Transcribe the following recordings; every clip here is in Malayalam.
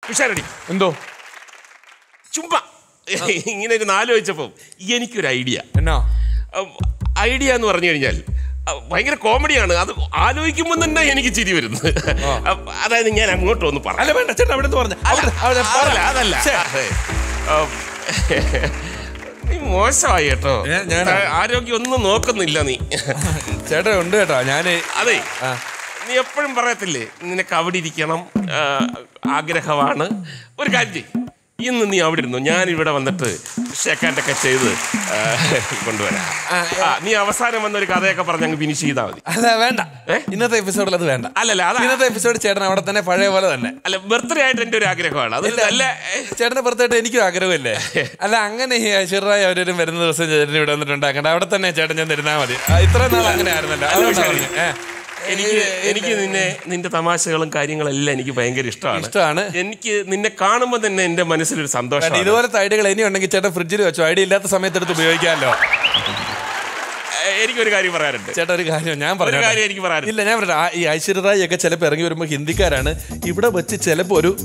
ഉഷാരടി എന്തോ ചുമ്മാ ഇങ്ങനെ ഒരു ആലോചിച്ചപ്പോൾ എനിക്കൊരു ഐഡിയ എന്നാ ഐഡിയ എന്ന് പറഞ്ഞു കഴിഞ്ഞാൽ അഹ് ഭയങ്കര കോമഡിയാണ് അത് ആലോചിക്കുമ്പോൾ തന്നെ എനിക്ക് ചിരി വരുന്നു അഹ് അതായത് ഞാൻ അങ്ങോട്ട് ഒന്ന് പറഞ്ഞു അല്ല വേണ്ട ചേട്ടാ അവിടെ പറഞ്ഞു അല്ല, അതല്ല അതല്ല അതെ. ഉം, നീ മോശമായി കേട്ടോ ഏ, ഞാനാ? ആരോഗ്യം ഒന്നും നോക്കുന്നില്ല നീ ചേട്ടാ ഉണ്ട് കേട്ടോ ഞാന് അതെ ആ. നീ എപ്പോഴും പറയത്തില്ലേ നിനക്ക് അവിടെ ഇരിക്കണം ആ, ആഗ്രഹമാണ് ഒരു കാര്യം ചെയ്യ്. ഇന്ന് നീ അവിടെ ഇരുന്നു ഞാൻ ഇവിടെ വന്നിട്ട് ഷെക്കാൻഡൊക്കെ ചെയ്ത് ആ, കൊണ്ടുവരാം ആ, നീ അവസാനം വന്ന ഒരു കഥയൊക്കെ പറഞ്ഞ് അങ്ങ് ഫിനിഷ് ചെയ്താൽ മതി അല്ല വേണ്ട ഏ? ഇന്നത്തെ എപ്പിസോഡിൽ അത് വേണ്ട അല്ലല്ല അതാ ഇന്നത്തെ എപ്പിസോഡ് ചേട്ടൻ അവിടെ തന്നെ പഴയ പോലെ തന്നെ അല്ല ബർത്ത്ഡേ ആയിട്ട് എൻ്റെ ഒരു ആഗ്രഹമാണ് അത് നല്ല ചേട്ടന്റെ പുറത്തായിട്ട് എനിക്കും ആഗ്രഹമില്ലേ അല്ല അങ്ങനെ ഈ ഐശ്വര്യ അവരും വരുന്ന ദിവസം ചേട്ടൻ ഇവിടെ വന്നിട്ട് ഉണ്ടാക്കണ്ട അവിടെ തന്നെ ചേട്ടൻ ഞാൻ തരുന്നാ മതി ആ, ഇത്രയും നാൾ അങ്ങനെ ആയിരുന്നല്ലോ അതുകൊണ്ടാ ശരി. പറഞ്ഞെ. ഏ. എനിക്ക് എനിക്ക് നിന്നെ നിന്റെ തമാശകളും കാര്യങ്ങളെല്ലാം എനിക്ക് ഭയങ്കര ഇഷ്ടമാണ് ഇഷ്ടമാണ് എനിക്ക് നിന്നെ കാണുമ്പോൾ തന്നെ എൻ്റെ മനസ്സിലൊരു സന്തോഷം ചേട്ടാ, ഇതുപോലത്തെ ഐഡിയകൾ ഇനി ഉണ്ടെങ്കിൽ ചേട്ടൻ ഫ്രിഡ്ജിൽ വെച്ചോ ഐഡിയ ഇല്ലാത്ത സമയത്ത് എടുത്ത് ഉപയോഗിക്കാമല്ലോ എനിക്കൊരു കാര്യം പറയാനുണ്ട് ചേട്ടാ ഒരു കാര്യം ഞാൻ ഒരു പറഞ്ഞു കാര്യം എനിക്ക് പറയാനുണ്ട് ഇല്ല ഞാൻ പറഞ്ഞു ആ, ഈ ഐശ്വര്യ റായി ഒക്കെ ചിലപ്പോൾ ഇറങ്ങി വരുമ്പോൾ ഹിന്ദിക്കാരാണ് ഇവിടെ വെച്ച് ചിലപ്പോൾ ഒരു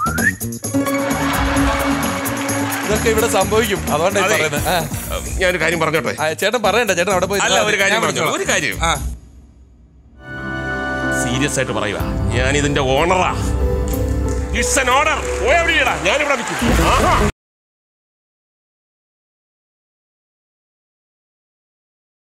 ഇതൊക്കെ ഇവിടെ സംഭവിക്കും അതുകൊണ്ടാണ് ഈ അതെ. പറയുന്നത് ആ. ഞാനൊരു കാര്യം പറഞ്ഞോട്ടെ ആ, ചേട്ടൻ പറയണ്ട ചേട്ടൻ അവിടെ പോയി അല്ല ഒരു കാര്യം ഞാൻ പറഞ്ഞു പറഞ്ഞോളാം. ഒരു കാര്യം ആ സീരിയസ് ആയിട്ട് പറയുക ഞാൻ ഇതിന്റെ ഓണറാ ഇറ്റ്സ് എൻ ഓർഡർ പോയി എവിടെയാടാ ഞാൻ ഇവിടെ നിൽക്കും ആഹാ